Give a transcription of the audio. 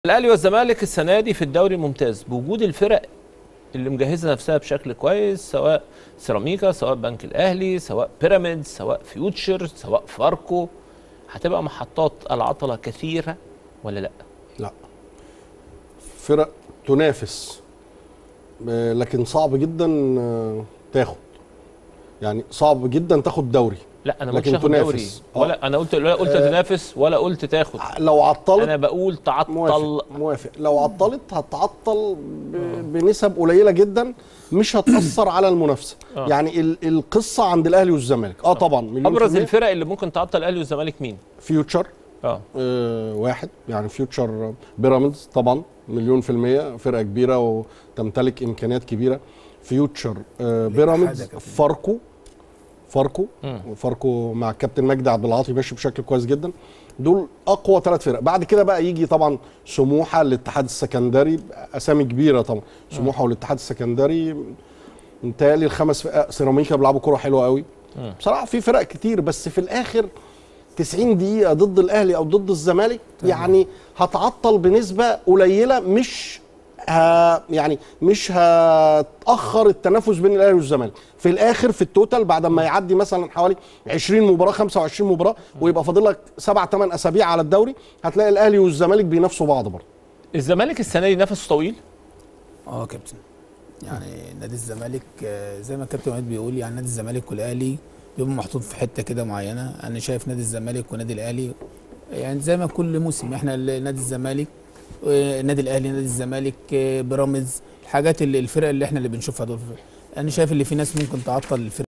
الاهلي والزمالك السنه دي في الدوري ممتاز بوجود الفرق اللي مجهزه نفسها بشكل كويس سواء سيراميكا سواء بنك الاهلي سواء بيراميدز سواء فيوتشر سواء فاركو هتبقى محطات العطله كثيره ولا لا لا فرق تنافس آه، لكن صعب جدا آه، تاخد يعني صعب جدا تاخد دوري لا انا ما لكن قلتش تاخد دوري تنافس. آه. ولا انا قلت لا قلت تنافس ولا قلت تاخد لو عطلت انا بقول تعطل موافق موافق لو عطلت هتعطل ب- بنسب قليله جدا مش هتاثر على المنافسه آه. يعني ال- القصه عند الاهلي والزمالك اه طبعا مليون ابرز في المية. الفرق اللي ممكن تعطل الاهلي والزمالك مين فيوتشر اه آه واحد يعني فيوتشر بيراميدز طبعا مليون في المية فرقة كبيرة وتمتلك إمكانيات كبيرة فيوتشر آه بيراميدز كمان. فاركو فاركو مم. فاركو مع الكابتن مجدي عبد العاطي ماشي بشكل كويس جدا دول اقوى ثلاث فرق بعد كده بقى يجي طبعا سموحه الاتحاد السكندري اسامي كبيره طبعا سموحه والاتحاد السكندري متهيألي الخمس فرق سيراميكا بيلعبوا كوره حلوه قوي مم. بصراحه في فرق كتير بس في الاخر 90 دقيقه ضد الاهلي او ضد الزمالك يعني هتعطل بنسبه قليله مش ها يعني مش هتاخر التنافس بين الاهلي والزمالك في الاخر في التوتال بعد ما يعدي مثلا حوالي 20 مباراه 25 مباراه ويبقى فاضل لك 7 8 اسابيع على الدوري هتلاقي الاهلي والزمالك بينافسوا بعض برضه الزمالك السنه دي نفسه طويل اه كابتن يعني نادي الزمالك آه، زي ما الكابتن وليد بيقول يعني نادي الزمالك والاهلي بيبقوا محطوط في حته كده معينه انا شايف نادي الزمالك ونادي الاهلي يعني زي ما كل موسم احنا ال- نادي الزمالك آه، النادي الاهلي نادي الزمالك آه، بيراميدز الحاجات اللي الفرق اللي احنا اللي بنشوفها دول انا شايف اللي في ناس ممكن تعطل الفرق